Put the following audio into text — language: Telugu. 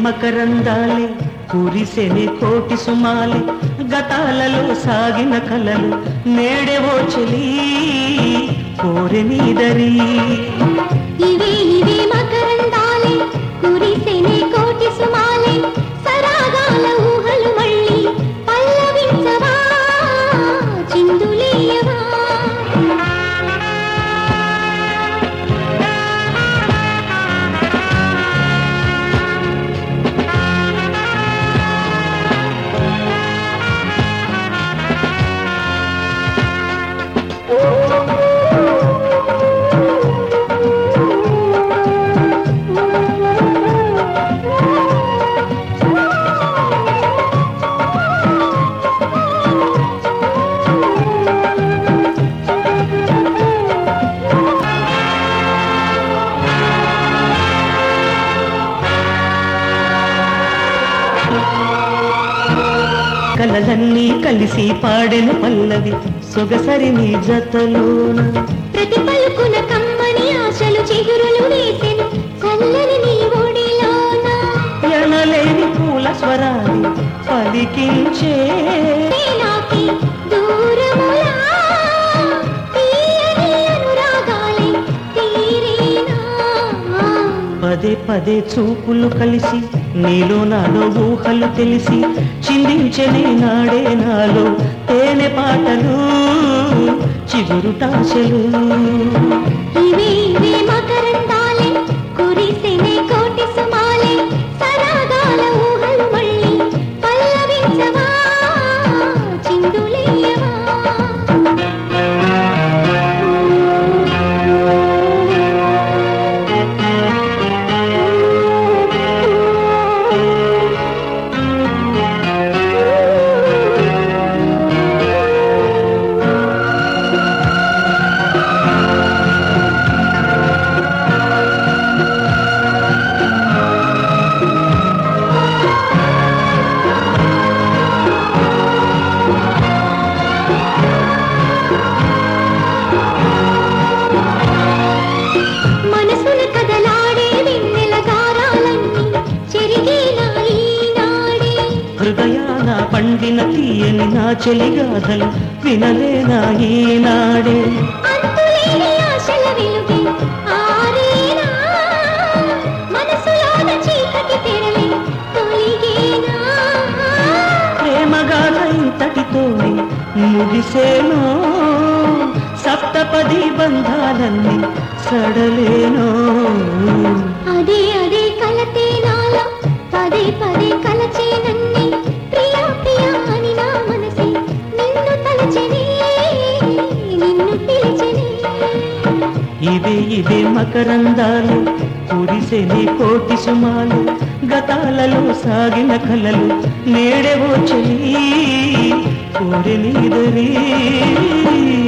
మకరందాలే కురిసెని కోటి సుమాలే గతాలలో సాగిన కలలు నేడెవో చెలి కోరెనీదరి ఇవే ఇవే మకరందాలే కురిసెనే కోటి సుమాలే సరాగాల ఊహలు మళ్ళీ పల్లవించవా చిందులేయవా కలలన్నీ కలిసి పాడెను పల్లవి సొగసరి నీ జతలోన ప్రతి పలుకున కమ్మని ఆశలు చిగురులు వేసెను చల్లని నీ ఒడిలోన ఎనలేని పూల స్వరాలు పలికించే నాకి దూరములా తీయని అనురాగాలే తీరేనా పదే పదే చూపులు కలిసి నీలో నాలో ఊహలు తెలిసి చిందించని నాడే నాలో తేనె పాటలు చిగురుటాశలు ఇవే ఇవే మకరందాలే కురిసెనే కోటి సుమాలే సరాగాల ఊహలు మళ్ళీ పల్లవించవా చిందులేయవా మనసున కదలాడే వెన్నెల గారాలన్నీ చెరిగేనా ఈనాడే హృదయాన పండిన తీయని నా చెలిగాథలు వినలేనా ఈనాడే అంతులేని ఆశల వెలుగే ఆరేనా మనసులోన చీకటి తెరలే తొలిగేనా ప్రేమగాథ ఇంతటితోనే ముగిసేనో సప్తపది బంధాలన్నీ సడలేనో అదే అదే కలతే నాలో పదే పదే కలచే నన్నే ప్రియా ప్రియా అని నా మనసే నిన్ను తలచెనే నిన్ను పిలిచెనే ఇవే ఇవే మకరందాలు కురిసెని కోటి సుమాలు గతాలలో సాగిన కలలు నేడెవో చెలి కోరి నీదరి